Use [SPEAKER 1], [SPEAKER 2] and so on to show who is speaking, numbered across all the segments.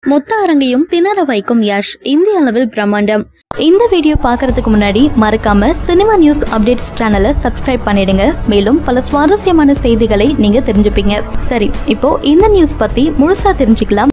[SPEAKER 1] மொத்த அரங்கையும் திணற வைக்கும் யஷ் இந்திய அளவில் பிரம்மாண்டம்
[SPEAKER 2] இந்த வீடியோ பார்க்கறதுக்கு முன்னாடி மறக்காம சினிமா நியூஸ் அப்டேட்ஸ் சேனலை சப்ஸ்கிரைப் பண்ணிடுங்க மேலும் பல சுவாரஸ்யமான செய்திகளை நீங்க தெரிஞ்சுப்பீங்க சரி இப்போ இந்த நியூஸ் பத்தி முழுசா தெரிஞ்சுக்கலாம்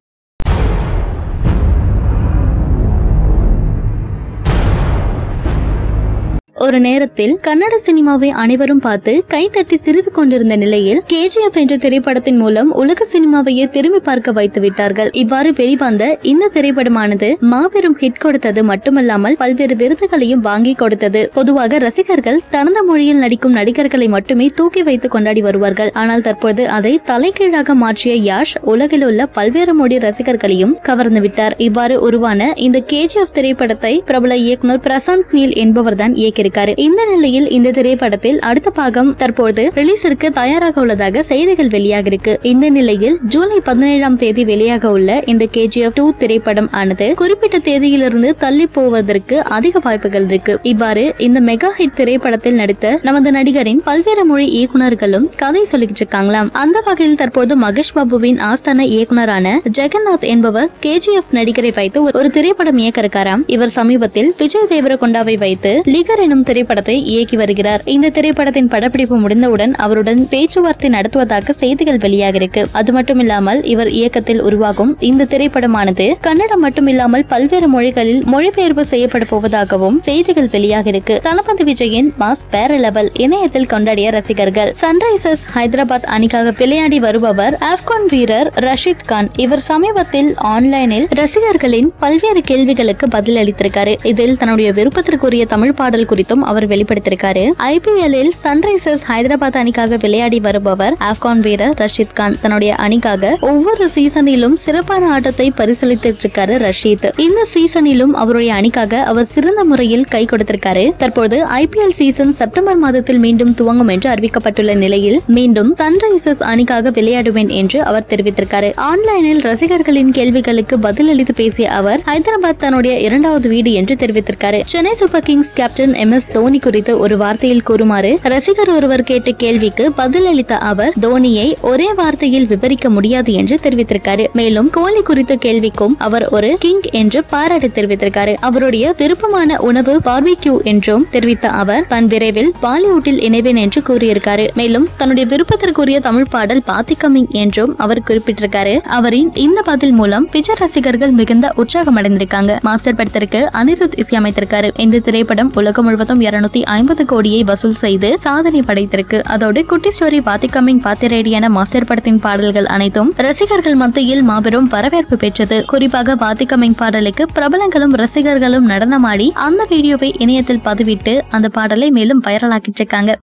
[SPEAKER 1] ஒரு நேரத்தில் கன்னட சினிமாவை அனைவரும் பார்த்து கைத்தட்டி சிரித்து கொண்டிருந்த நிலையில் கேஜிஎஃப் என்ற திரைப்படத்தின் மூலம் உலக சினிமாவையே திரும்பி பார்க்க வைத்து விட்டார்கள் இவ்வாறு வெளிவந்த இந்த திரைப்படமானது மாபெரும் ஹிட் கொடுத்தது மட்டுமல்லாமல் பல்வேறு விருதுகளையும் வாங்கி கொடுத்தது பொதுவாக ரசிகர்கள் தனது மொழியில் நடிக்கும் நடிகர்களை மட்டுமே தூக்கி வைத்து கொண்டாடி வருவார்கள் ஆனால் தற்போது அதை தலைகீழாக மாற்றிய யாஷ் உலகில் உள்ள பல்வேறு மொழி ரசிகர்களையும் கவர்ந்து விட்டார் இவ்வாறு உருவான இந்த கேஜிஎஃப் திரைப்படத்தை பிரபல இயக்குனர் பிரசாந்த் நீல் என்பவர்தான் இயக்கியிருக்காரு இந்த நிலையில் இந்த திரைப்படத்தில் அடுத்த பாகம் தற்போது ரிலீஸிற்கு தயாராக உள்ளதாக செய்திகள் வெளியாக இருக்கு இந்த நிலையில் ஜூலை பதினேழாம் தேதி வெளியாக உள்ள இந்த கேஜிஎஃப் டூ திரைப்படம் ஆனது குறிப்பிட்ட தேதியிலிருந்து தள்ளி போவதற்கு அதிக வாய்ப்புகள் இருக்கு இவ்வாறு இந்த மெகா ஹிட் திரைப்படத்தில் நடித்த நமது நடிகரின் பல்வேறு மொழி இயக்குனர்களும் கதை சொல்லிக்கிட்டு இருக்காங்களாம் அந்த வகையில் தற்போது மகேஷ் பாபுவின் ஆஸ்தான இயக்குனரான ஜெகநாத் என்பவர் கேஜிஎஃப் நடிகரை வைத்து ஒரு- ஒரு திரைப்படம் இயக்க இருக்காராம் இவர் சமீபத்தில் விஜய் தேவரகொண்டாவை வைத்து லிகர் எனும் திரைப்படத்தை இயக்கி வருகிறார் இந்த திரைப்படத்தின் படப்பிடிப்பு முடிந்தவுடன் அவருடன் பேச்சுவார்த்தை நடத்துவதாக செய்திகள் வெளியாக இருக்கு அது மட்டும் இல்லாமல் இவர் இயக்கத்தில் உருவாகும் இந்த திரைப்படமானது கன்னடம் மட்டுமில்லாமல் பல்வேறு மொழிகளில் மொழிபெயர்ப்பு செய்யப்பட போவதாகவும் செய்திகள் வெளியாக இருக்கு தளபதி விஜயின் மாஸ் வேற லெவல் இணையத்தில் கொண்டாடிய ரசிகர்கள் சன்ரைசர்ஸ் ஹைதராபாத் அணிக்காக விளையாடி வருபவர் ஆப்கான் வீரர் ரஷீத் கான் இவர் சமீபத்தில் ஆன்லைனில் ரசிகர்களின் பல்வேறு கேள்விகளுக்கு பதில் அளித்திருக்காரு இதில் தன்னுடைய விருப்பத்திற்குரிய தமிழ் பாடல் குறித்தும் அவர் வெளிப்படுத்தியிருக்காரு ஐபிஎல்லில் சன்ரைசர்ஸ் ஹைதராபாத் அணிக்காக விளையாடி வருபவர் ஆப்கான் வீரர் ரஷீத் கான் தன்னுடைய அணிக்காக ஒவ்வொரு சீசனிலும் சிறப்பான ஆட்டத்தை பரிசீலித்திட்டு இருக்காரு ரஷீத் இந்த சீசனிலும் அவருடைய அணிக்காக அவர் சிறந்த முறையில் கை கொடுத்திருக்காரு தற்போது ஐபிஎல் சீசன் செப்டம்பர் மாதத்தில் மீண்டும் துவங்கும் என்று அறிவிக்கப்பட்டுள்ள நிலையில் மீண்டும் சன்ரைசர்ஸ் அணிக்காக விளையாடுவேன் என்று அவர் தெரிவித்திருக்காரு ஆன்லைனில் ரசிகர்களின் கேள்விகளுக்கு பதிலளித்து பேசிய அவர் ஹைதராபாத் தன்னுடைய இரண்டாவது வீடு என்று தெரிவித்திருக்காரு Chennai Super Kings captain M S Dhoni குறித்து ஒரு வார்த்தையில் கூறுமாறு ரசிகர் ஒருவர் கேட்ட கேள்விக்கு பதிலளித்த அவர் தோனியை ஒரே வார்த்தையில் விவரிக்க முடியாது என்று தெரிவித்திருக்காரு மேலும் கோலி குறித்த கேள்விக்கும் அவர் ஒரு கிங் என்று பாராட்டு தெரிவித்திருக்காரு அவருடைய விருப்பமான உணவு பார்பிக்யூ என்றும் தெரிவித்த அவர் தான் விரைவில் பாலிவுட்டில் இணைவேன் என்று கூறியிருக்காரு மேலும் தன்னுடைய விருப்பத்திற்குரிய தமிழ் பாடல் பாத்திகமிங் என்றும் அவர் குறிப்பிட்டிருக்காரு அவரின் இந்த பதில் மூலம் விஜய் ரசிகர்கள் மிகுந்த உற்சாகம் அடைந்திருக்காங்க மாஸ்டர் படத்திற்கு அனிருத் இசையமைத்திருக்காரு இந்த திரைப்படம் உலகம் முழுவதும் இருநூத்தி ஐம்பது கோடியை வசூல் செய்து சாதனை படைத்திருக்கு அதோடு குட்டி ஸ்டோரி பாத்திகமிங் பாத்திரேடி என மாஸ்டர் படத்தின் பாடல்கள் அனைத்தும் ரசிகர்கள் மத்தியில் மாபெரும் வரவேற்பு பெற்றது குறிப்பாக பாத்திகமிங் பாடலுக்கு பிரபலங்களும் ரசிகர்களும் நடனமாடி அந்த வீடியோவை இணையத்தில் பதிவிட்டு அந்த பாடலை மேலும் வைரலாக்கிட்டு இருக்காங்க